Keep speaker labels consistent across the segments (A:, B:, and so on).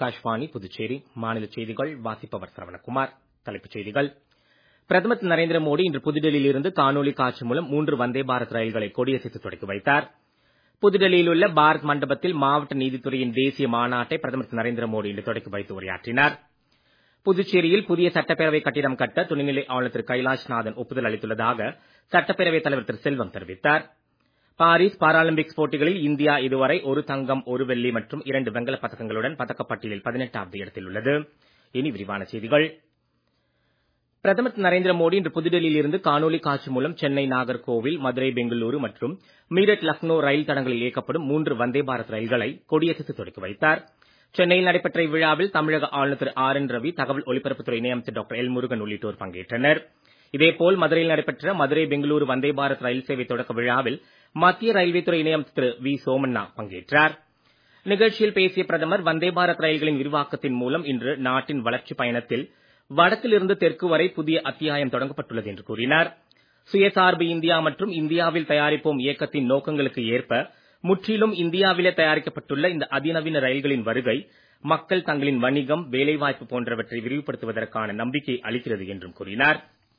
A: ஆகாஷ்வாணி புதுச்சேரி மாநில செய்திகள் வாசிப்பவர் சரவணகுமார் தலைப்புச் செய்திகள் பிரதமர் திரு நரேந்திர மோடி இன்று புதுடெல்லியில் இருந்து காணொலி காட்சி மூலம் மூன்று வந்தே பாரத் ரயில்களை கொடியசைத்து தொடக்கி வைத்தார் புதுடெல்லியில் உள்ள பாரத் மண்டபத்தில் மாவட்ட நீதித்துறையின் தேசிய மாநாட்டை பிரதமர் திரு நரேந்திர மோடி இன்று தொடக்கி வைத்து உரையாற்றினார் புதுச்சேரியில் புதிய சட்டப்பேரவை கட்டிடம் கட்ட துணைநிலை ஆளுநர் திரு கைலாஷ்நாதன் ஒப்புதல் அளித்துள்ளதாக சட்டப்பேரவைத் தலைவர் திரு செல்வம் தெரிவித்தார் பாரிஸ் பாராலிம்பிக்ஸ் போட்டிகளில் இந்தியா இதுவரை ஒரு தங்கம் ஒரு வெள்ளி மற்றும் இரண்டு வெண்கலப் பதக்கங்களுடன் பதக்கப்பட்டியலில் பதினெட்டாவது இடத்தில் உள்ளது இனி விரிவான செய்திகள் பிரதமர் திரு நரேந்திர மோடி இன்று புதுடெல்லியில் இருந்து காணொலி காட்சி மூலம் சென்னை நாகர்கோவில் மதுரை பெங்களூரு மற்றும் மீரட் லக்னோ ரயில் தடங்களில் இயக்கப்படும் மூன்று வந்தே பாரத் ரயில்களை கொடியசைத்து தொடக்கி வைத்தார் சென்னையில் நடைபெற்ற இவ்விழாவில் தமிழக ஆளுநர் திரு ஆர் என் ரவி தகவல் ஒலிபரப்புத்துறை இணையமைச்சர் டாக்டர் எல் முருகன் உள்ளிட்டோர் பங்கேற்றனர் இதேபோல் மதுரையில் நடைபெற்ற மதுரை பெங்களூரு வந்தே பாரத் ரயில் சேவை தொடக்க விழாவில் மத்திய ரயில்வே துறை இணையமைச்சர் திரு வி சோமண்ணா பங்கேற்றார் நிகழ்ச்சியில் பேசிய பிரதமர் வந்தே பாரத் ரயில்களின் விரிவாக்கத்தின் மூலம் இன்று நாட்டின் வளர்ச்சிப் பயணத்தில் வடக்கிலிருந்து தெற்கு வரை புதிய அத்தியாயம் தொடங்கப்பட்டுள்ளது என்று கூறினார் சுயசார்பு இந்தியா மற்றும் இந்தியாவில் தயாரிப்போம் இயக்கத்தின் நோக்கங்களுக்கு ஏற்ப முற்றிலும் இந்தியாவிலே தயாரிக்கப்பட்டுள்ள இந்த அதிநவீன ரயில்களின் வருகை மக்கள் தங்களின் வணிகம் வேலைவாய்ப்பு போன்றவற்றை விரிவுபடுத்துவதற்கான நம்பிக்கை அளிக்கிறது என்றும் கூறினார்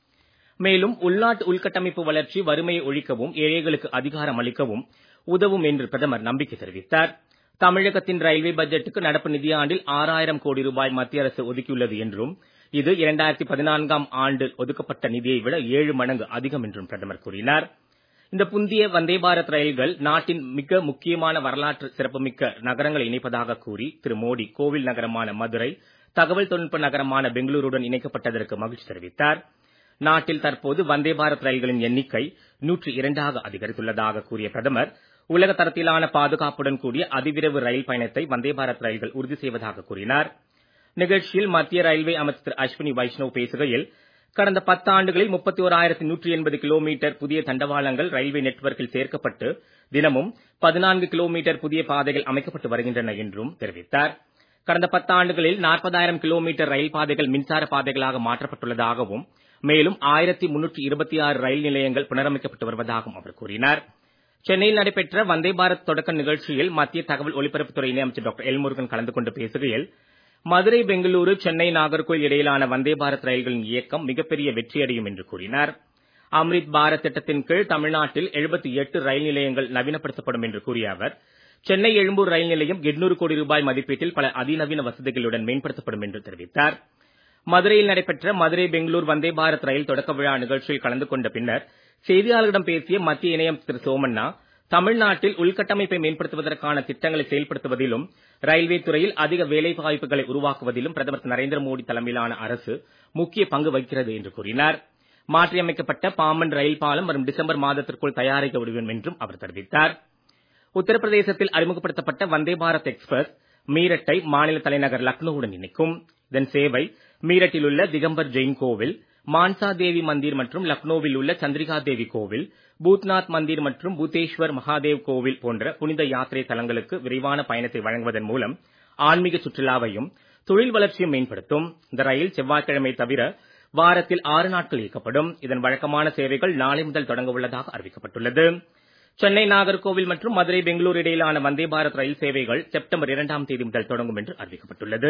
A: மேலும் உள்நாட்டு உள்கட்டமைப்பு வளர்ச்சி வறுமையை ஒழிக்கவும் ஏழைகளுக்கு அதிகாரம் அளிக்கவும் உதவும் என்று பிரதமர் நம்பிக்கை தெரிவித்தார் தமிழகத்தின் ரயில்வே பட்ஜெட்டுக்கு நடப்பு நிதியாண்டில் ஆறாயிரம் கோடி ரூபாய் மத்திய அரசு ஒதுக்கியுள்ளது என்றும் இது இரண்டாயிரத்தி பதினான்காம் ஆண்டு ஒதுக்கப்பட்ட நிதியை விட ஏழு மடங்கு அதிகம் என்றும் பிரதமர் கூறினார் இந்த புதிய வந்தே பாரத் ரயில்கள் நாட்டின் மிக முக்கியமான வரலாற்று சிறப்புமிக்க நகரங்களை இணைப்பதாக கூறி திரு மோடி கோவில் நகரமான மதுரை தகவல் தொழில்நுட்ப நகரமான பெங்களூருடன் இணைக்கப்பட்டதற்கு மகிழ்ச்சி தெரிவித்தார் நாட்டில் தற்போது வந்தே பாரத் ரயில்களின் எண்ணிக்கை நூற்றி இரண்டாக அதிகரித்துள்ளதாக கூறிய பிரதமர் உலக தரத்திலான பாதுகாப்புடன் கூடிய அதிவிரைவு ரயில் பயணத்தை வந்தே பாரத் ரயில்கள் உறுதி செய்வதாக கூறினார் நிகழ்ச்சியில் மத்திய ரயில்வே அமைச்சர் திரு அஸ்வினி வைஷ்ணவ் பேசுகையில் கடந்த பத்தாண்டுகளில் முப்பத்தி ஓராயிரத்தி நூற்றி எண்பது கிலோமீட்டர் புதிய தண்டவாளங்கள் ரயில்வே நெட்வொர்க்கில் சேர்க்கப்பட்டு தினமும் பதினான்கு கிலோமீட்டர் புதிய பாதைகள் அமைக்கப்பட்டு வருகின்றன என்றும் தெரிவித்தார் கடந்த பத்தாண்டுகளில் நாற்பதாயிரம் கிலோமீட்டர் ரயில் பாதைகள் மின்சார பாதைகளாக மாற்றப்பட்டுள்ளதாகவும் மேலும் ஆயிரத்தி முன்னூற்றி இருபத்தி ஆறு ரயில் நிலையங்கள் புனரமைக்கப்பட்டு வருவதாகவும் அவர் கூறினார் சென்னையில் நடைபெற்ற வந்தே பாரத் தொடக்க நிகழ்ச்சியில் மத்திய தகவல் ஒலிபரப்புத்துறை இணையமைச்சர் டாக்டர் எல் முருகன் கலந்து கொண்டு பேசுகையில் மதுரை பெங்களூரு சென்னை நாகர்கோவில் இடையிலான வந்தே பாரத் ரயில்களின் இயக்கம் மிகப்பெரிய வெற்றியடையும் என்று கூறினார் அம்ரித் பாரத் திட்டத்தின் கீழ் தமிழ்நாட்டில் எழுபத்தி எட்டு ரயில் நிலையங்கள் நவீனப்படுத்தப்படும் என்று கூறிய அவர் சென்னை எழும்பூர் ரயில் நிலையம் எட்நூறு கோடி ரூபாய் மதிப்பீட்டில் பல அதிநவீன வசதிகளுடன் மேம்படுத்தப்படும் என்று தெரிவித்தார் மதுரையில் நடைபெற்ற மதுரை பெங்களூர் வந்தே பாரத் ரயில் தொடக்க விழா நிகழ்ச்சியில் கலந்து கொண்ட பின்னர் செய்தியாளர்களிடம் பேசிய மத்திய இணையமைச்சர் திரு சோமண்ணா தமிழ்நாட்டில் உள்கட்டமைப்பை மேம்படுத்துவதற்கான திட்டங்களை செயல்படுத்துவதிலும் ரயில்வே துறையில் அதிக வேலை வாய்ப்புகளை உருவாக்குவதிலும் பிரதமர் திரு நரேந்திர மோடி தலைமையிலான அரசு முக்கிய பங்கு வகிக்கிறது என்று கூறினார் மாற்றியமைக்கப்பட்ட பாம்பன் ரயில் பாலம் வரும் டிசம்பர் மாதத்திற்குள் தயாரிக்க முடியும் என்றும் அவர் தெரிவித்தார் உத்தரப்பிரதேசத்தில் அறிமுகப்படுத்தப்பட்ட வந்தே பாரத் எக்ஸ்பிரஸ் மீரட்டை மாநில தலைநகர் லக்னோவுடன் இணைக்கும் இதன் சேவை மீரட்டில் உள்ள திகம்பர் ஜெயின் கோவில் மான்சா தேவி மந்திர் மற்றும் லக்னோவில் உள்ள சந்திரிகா தேவி கோவில் பூத்நாத் மந்திர் மற்றும் பூத்தேஸ்வர் மகாதேவ் கோவில் போன்ற புனித யாத்திரை தலங்களுக்கு விரைவான பயணத்தை வழங்குவதன் மூலம் ஆன்மீக சுற்றுலாவையும் தொழில் வளர்ச்சியும் மேம்படுத்தும் இந்த ரயில் செவ்வாய்க்கிழமை தவிர வாரத்தில் ஆறு நாட்கள் இயக்கப்படும் இதன் வழக்கமான சேவைகள் நாளை முதல் தொடங்க உள்ளதாக அறிவிக்கப்பட்டுள்ளது சென்னை நாகர்கோவில் மற்றும் மதுரை பெங்களூரு இடையிலான வந்தே பாரத் ரயில் சேவைகள் செப்டம்பர் இரண்டாம் தேதி முதல் தொடங்கும் என்று அறிவிக்கப்பட்டுள்ளது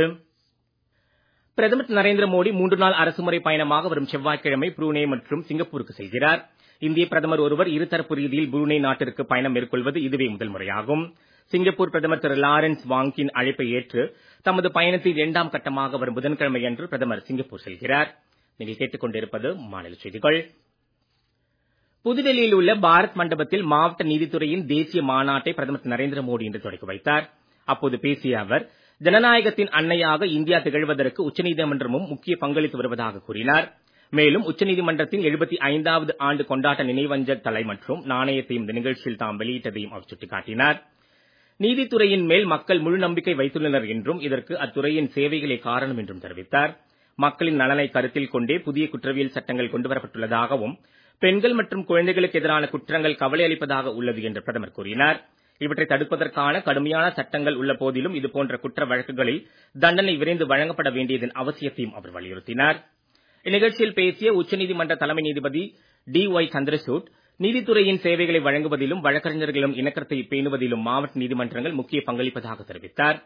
A: பிரதமர் திரு நரேந்திர மோடி மூன்று நாள் அரசுமுறை பயணமாக வரும் செவ்வாய்க்கிழமை புரூனே மற்றும் சிங்கப்பூருக்கு செல்கிறார் இந்திய பிரதமர் ஒருவர் இருதரப்பு ரீதியில் புரூனே நாட்டிற்கு பயணம் மேற்கொள்வது இதுவே முதல் முறையாகும் சிங்கப்பூர் பிரதமர் திரு லாரன்ஸ் வாங்கின் அழைப்பை ஏற்று தமது பயணத்தின் இரண்டாம் கட்டமாக வரும் புதன்கிழமை அன்று பிரதமர் சிங்கப்பூர் செல்கிறார் நீங்கள் கேட்டுக் கொண்டிருப்பது மாநில செய்திகள் புதுடெல்லியில் உள்ள பாரத் மண்டபத்தில் மாவட்ட நீதித்துறையின் தேசிய மாநாட்டை பிரதமர் திரு நரேந்திர மோடி இன்று தொடக்கி வைத்தார் அப்போது பேசிய அவர் ஜனநாயகத்தின் அன்னையாக இந்தியா திகழ்வதற்கு உச்சநீதிமன்றமும் முக்கிய பங்களித்து வருவதாக கூறினார் மேலும் உச்சநீதிமன்றத்தின் எழுபத்தி ஐந்தாவது ஆண்டு கொண்டாட்ட நினைவஞ்சல் தலை மற்றும் நாணயத்தையும் இந்த நிகழ்ச்சியில் தாம் வெளியிட்டதையும் அவர் சுட்டிக்காட்டினார் நீதித்துறையின் மேல் மக்கள் முழு நம்பிக்கை வைத்துள்ளனர் என்றும் இதற்கு அத்துறையின் சேவைகளே காரணம் என்றும் தெரிவித்தார் மக்களின் நலனை கருத்தில் கொண்டே புதிய குற்றவியல் சட்டங்கள் கொண்டுவரப்பட்டுள்ளதாகவும் பெண்கள் மற்றும் குழந்தைகளுக்கு எதிரான குற்றங்கள் கவலை அளிப்பதாக உள்ளது என்று பிரதமர் கூறினார் இவற்றை தடுப்பதற்கான கடுமையான சட்டங்கள் உள்ள போதிலும் இதுபோன்ற குற்ற வழக்குகளில் தண்டனை விரைந்து வழங்கப்பட வேண்டியதன் அவசியத்தையும் அவர் வலியுறுத்தினார் இந்நிகழ்ச்சியில் பேசிய உச்சநீதிமன்ற தலைமை நீதிபதி டி ஒய் சந்திரசூட் நீதித்துறையின் சேவைகளை வழங்குவதிலும் வழக்கறிஞர்களிடம் இணக்கத்தை பேணுவதிலும் மாவட்ட நீதிமன்றங்கள் முக்கிய பங்களிப்பதாக தெரிவித்தார்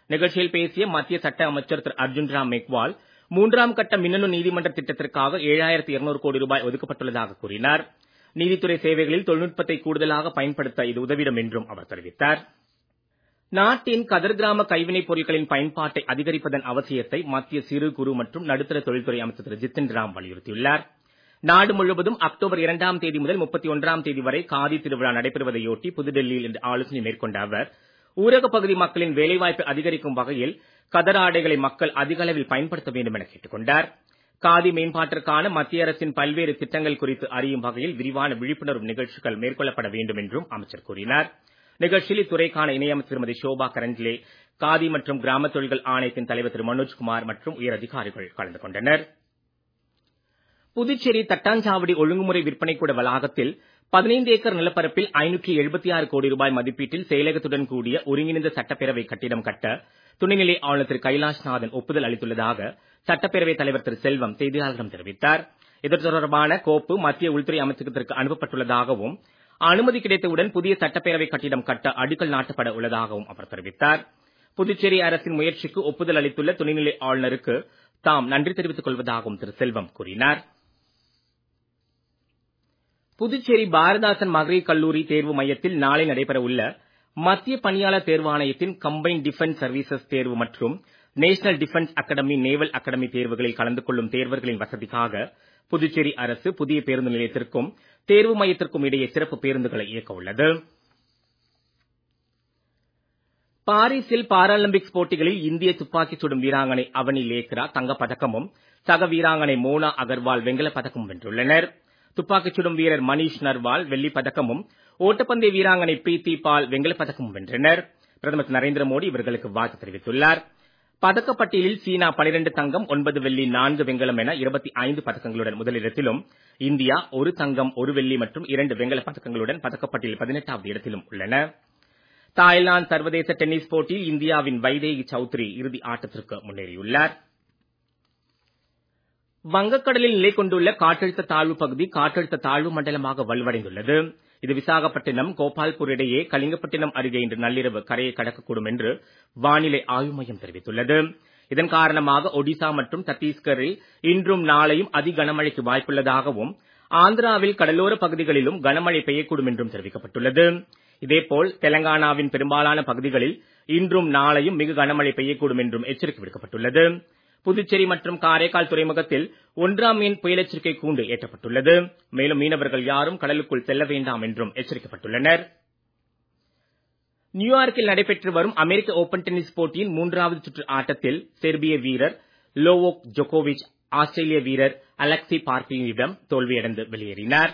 A: நிகழ்ச்சியில் பேசிய மத்திய சட்ட அமைச்சர் திரு அர்ஜுன் ராம் மெக்வால் மூன்றாம் கட்ட மின்னணு நீதிமன்ற திட்டத்திற்காக ஏழாயிரத்து இருநூறு கோடி ரூபாய் ஒதுக்கப்பட்டுள்ளதாக கூறினார் நீதித்துறை சேவைகளில் தொழில்நுட்பத்தை கூடுதலாக பயன்படுத்த இது உதவிடும் என்றும் அவர் தெரிவித்தார் நாட்டின் கதர் கிராம கைவினைப் பொருட்களின் பயன்பாட்டை அதிகரிப்பதன் அவசியத்தை மத்திய சிறு குறு மற்றும் நடுத்தர தொழில்துறை அமைச்சர் திரு ஜித்தின் ராம் வலியுறுத்தியுள்ளார் நாடு முழுவதும் அக்டோபர் இரண்டாம் தேதி முதல் முப்பத்தி ஒன்றாம் தேதி வரை காதி திருவிழா நடைபெறுவதையொட்டி புதுடெல்லியில் இன்று ஆலோசனை மேற்கொண்ட அவர் ஊரக பகுதி மக்களின் வேலைவாய்ப்பை அதிகரிக்கும் வகையில் கதர் ஆடைகளை மக்கள் அதிக அளவில் பயன்படுத்த வேண்டும் என கேட்டுக் கொண்டார் காதி மேம்பாட்டிற்கான மத்திய அரசின் பல்வேறு திட்டங்கள் குறித்து அறியும் வகையில் விரிவான விழிப்புணர்வு நிகழ்ச்சிகள் மேற்கொள்ளப்பட வேண்டும் என்றும் அமைச்சர் கூறினார் நிகழ்ச்சியில் இத்துறைக்கான இணையமைச்சர் திருமதி ஷோபா கரண்ட்லே காதி மற்றும் கிராம தொழில்கள் ஆணையத்தின் தலைவர் திரு மனோஜ்குமார் மற்றும் உயர் அதிகாரிகள் கலந்து கொண்டனர் புதுச்சேரி தட்டாஞ்சாவடி ஒழுங்குமுறை விற்பனைக்கூட வளாகத்தில் பதினைந்து ஏக்கர் நிலப்பரப்பில் ஐநூற்றி எழுபத்தி ஆறு கோடி ரூபாய் மதிப்பீட்டில் செயலகத்துடன் கூடிய ஒருங்கிணைந்த சட்டப்பேரவை கட்டிடம் கட்ட துணைநிலை ஆளுநர் திரு கைலாஷ்நாதன் ஒப்புதல் அளித்துள்ளதாக சட்டப்பேரவைத் தலைவர் திரு செல்வம் செய்தியாளர்களிடம் தெரிவித்தார் இது தொடர்பான கோப்பு மத்திய உள்துறை அமைச்சகத்திற்கு அனுப்பப்பட்டுள்ளதாகவும் அனுமதி கிடைத்தவுடன் புதிய சட்டப்பேரவை கட்டிடம் கட்ட அடிக்கல் நாட்டப்பட உள்ளதாகவும் அவர் தெரிவித்தார் புதுச்சேரி அரசின் முயற்சிக்கு ஒப்புதல் அளித்துள்ள துணைநிலை ஆளுநருக்கு தாம் நன்றி தெரிவித்துக் கொள்வதாகவும் திரு செல்வம் கூறினார் புதுச்சேரி பாரதாசன் மகளிர் கல்லூரி தேர்வு மையத்தில் நாளை நடைபெற உள்ள மத்திய பணியாளர் தேர்வாணையத்தின் கம்பைன் டிஃபென்ஸ் சர்வீசஸ் தேர்வு மற்றும் national defence academy naval academy தேர்வுகளில் கலந்து கொள்ளும் தேர்வர்களின் வசதிக்காக புதுச்சேரி அரசு புதிய பேருந்து நிலையத்திற்கும் தேர்வு மையத்திற்கும் இடையே சிறப்பு பேருந்துகளை இயக்க உள்ளது பாரிஸில் பாராலிம்பிக்ஸ் போட்டிகளில் இந்திய துப்பாக்கிச் சுடும் வீராங்கனை அவனி லேக்ரா தங்கப் பதக்கமும் சக வீராங்கனை மோனா அகர்வால் வெண்கலப் பதக்கமும் வென்றுள்ளனர் துப்பாக்கிச் சுடும் வீரர் மணீஷ் நர்வால் வெள்ளிப் பதக்கமும் ஓட்டப்பந்தய வீராங்கனை பிரீத்தி பால் வெண்கலப் பதக்கமும் வென்றனர் பிரதமர் நரேந்திர மோடி இவர்களுக்கு வாழ்த்து தெரிவித்துள்ளார் பதக்கப்பட்டியலில் சீனா 12 தங்கம் ஒன்பது வெள்ளி நான்கு வெண்கலம் என 25 பதக்கங்களுடன் முதலிடத்திலும் இந்தியா ஒரு தங்கம் ஒரு வெள்ளி மற்றும் இரண்டு வெண்கலப் பதக்கங்களுடன் பதக்கப்பட்டியலில் 18வது இடத்திலும் உள்ளன தாய்லாந்து சர்வதேச டென்னிஸ் போட்டியில் இந்தியாவின் வைதேகி சௌத்ரி இறுதி ஆட்டத்திற்கு முன்னேறியுள்ளார் வங்கக்கடலில் நிலை கொண்டுள்ள காற்றழுத்த தாழ்வு பகுதி காற்றழுத்த தாழ்வு மண்டலமாக வலுவடைந்துள்ளது இது விசாகப்பட்டினம் கோபால்பூர் இடையே கலிங்கப்பட்டினம் அருகே இன்று நள்ளிரவு கரையை கடக்கக்கூடும் என்று வானிலை ஆய்வு மையம் தெரிவித்துள்ளது இதன் காரணமாக ஒடிசா மற்றும் சத்தீஸ்கரில் இன்றும் நாளையும் அதி கனமழைக்கு வாய்ப்புள்ளதாகவும் ஆந்திராவில் கடலோர பகுதிகளிலும் கனமழை பெய்யக்கூடும் என்றும் தெரிவிக்கப்பட்டுள்ளது இதேபோல் தெலங்கானாவின் பெரும்பாலான பகுதிகளில் இன்றும் நாளையும் மிக கனமழை பெய்யக்கூடும் என்றும் எச்சரிக்கை விடுக்கப்பட்டுள்ளது புதுச்சேரி மற்றும் காரைக்கால் துறைமுகத்தில் ஒன்றாம் மீன் புயல் எச்சரிக்கை கூண்டு ஏற்றப்பட்டுள்ளது மேலும் மீனவர்கள் யாரும் கடலுக்குள் செல்ல வேண்டாம் என்றும் எச்சரிக்கப்பட்டுள்ளனர் நியூயார்க்கில் நடைபெற்று வரும் அமெரிக்க ஓபன் டென்னிஸ் போட்டியின் மூன்றாவது சுற்று ஆட்டத்தில் செர்பிய வீரர் லோவோக் ஜோகோவிச் ஆஸ்திரேலிய வீரர் அலெக்சி பார்க்கினிடம் தோல்வியடைந்து வெளியேறினார்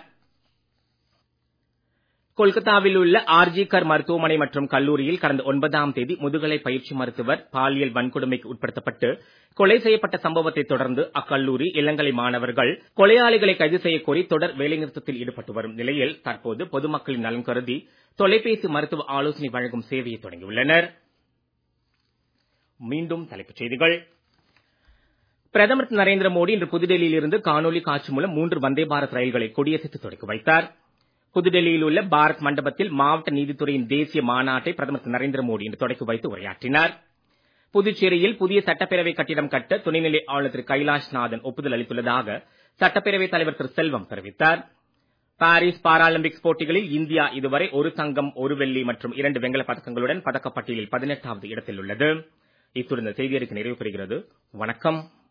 A: கொல்கத்தாவில் உள்ள ஆர்ஜி கர் மருத்துவமனை மற்றும் கல்லூரியில் கடந்த ஒன்பதாம் தேதி முதுகலை பயிற்சி மருத்துவர் பாலியல் வன்கொடுமைக்கு உட்படுத்தப்பட்டு கொலை செய்யப்பட்ட சம்பவத்தை தொடர்ந்து அக்கல்லூரி இளங்கலை மாணவர்கள் கொலையாளிகளை கைது செய்யக் கோரி தொடர் வேலைநிறுத்தத்தில் ஈடுபட்டு வரும் நிலையில் தற்போது பொதுமக்களின் நலன் கருதி தொலைபேசி மருத்துவ ஆலோசனை வழங்கும் சேவையை தொடங்கியுள்ளனர் மீண்டும் தலைப்புச் செய்திகள் பிரதமர் திரு நரேந்திர மோடி இன்று புதுடெல்லியில் இருந்து காணொலி காட்சி மூலம் மூன்று வந்தே பாரத் ரயில்களை கொடியசைத்து தொடக்கி வைத்தார் புதுடெல்லியில் உள்ள பாரத் மண்டபத்தில் மாவட்ட நீதித்துறையின் தேசிய மாநாட்டை பிரதமர் திரு நரேந்திர மோடி இன்று தொடக்கி வைத்து உரையாற்றினார் புதுச்சேரியில் புதிய சட்டப்பேரவை கட்டிடம் கட்ட துணைநிலை ஆளுநர் திரு கைலாஷ்நாதன் ஒப்புதல் அளித்துள்ளதாக சட்டப்பேரவைத் தலைவர் திரு செல்வம் தெரிவித்தார் பாரிஸ் பாராலிம்பிக்ஸ் போட்டிகளில் இந்தியா இதுவரை ஒரு தங்கம் ஒரு வெள்ளி மற்றும் இரண்டு வெண்கலப் பதக்கங்களுடன் பதக்கப்பட்டியலில் பதினெட்டாவது இடத்தில் உள்ளது இத்துடன் இந்த செய்தியறிக்கை நிறைவு பெறுகிறது வணக்கம்